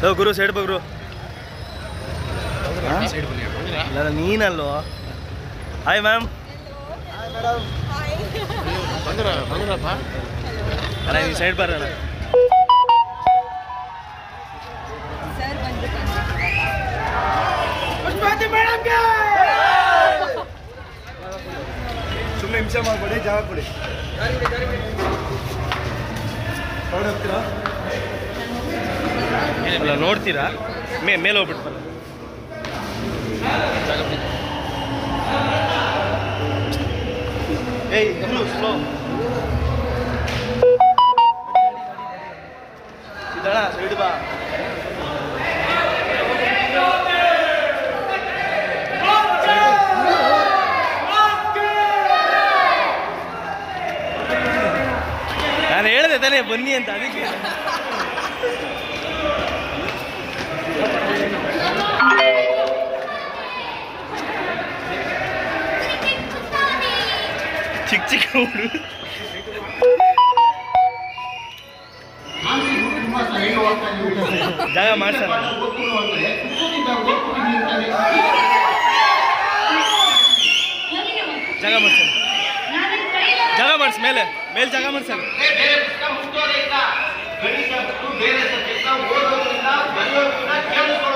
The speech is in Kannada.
ಲೋ ಗುರು ಸೈಡ್ ಬಗ್ರು ಸೈಡ್ ಬನ್ನಿ ಇಲ್ಲ ನೀನಲ್ಲೋ ಹಾಯ್ ಮ್ಯಾಮ್ ಬಂದ್ರ ಬಂದ್ರಪ್ಪ ಅಲ್ಲ ನೀವು ಸೈಡ್ ಬರೋಣ ಸರ್ ಬಂದ್ಬಿಟ್ಟು ಸುಮ್ಮನೆ ಹಿಂಸೆ ಮಾಡ್ಬೇಡಿ ಜಾಗ ಕೊಡಿ ಅಲ್ಲ ನೋಡ್ತೀರಾ ಮೇ ಮೇಲೆ ಹೋಗ್ಬಿಟ್ಟು ಬನ್ನಿ. ಏಯ್ ಸ್ಲೋ ಇದಣ ಸೈಡ್ ಬಾ ನಾನು ಹೇಳಿದೆ ತಾನೇ ಬನ್ನಿ ಅಂತ ಅದಕ್ಕೆ ಚಿಕ್ಕ ಚಿಕ್ಕ ಹುಡುಗ ಜಾಗ ಮಾಡ್ಸಲ್ಲ ಜಾಗ ಮಾಡ್ಸಲ್ಲ ಜಾಗ ಮಾಡಿಸ್ ಮೇಲೆ ಮೇಲೆ ಜಾಗ ಮಾಡ್ಸಲ್ಲ ಗಣಿತ ಬೇರೆ ಸಬ್ಜೆಕ್ಟ್ ಓದೋದ್ರಿಂದ ಬರೆಯೋದ್ರಿಂದ ಕೇಳಿಸ್ಕೊಳ್ಳೋದ್ರಿಂದ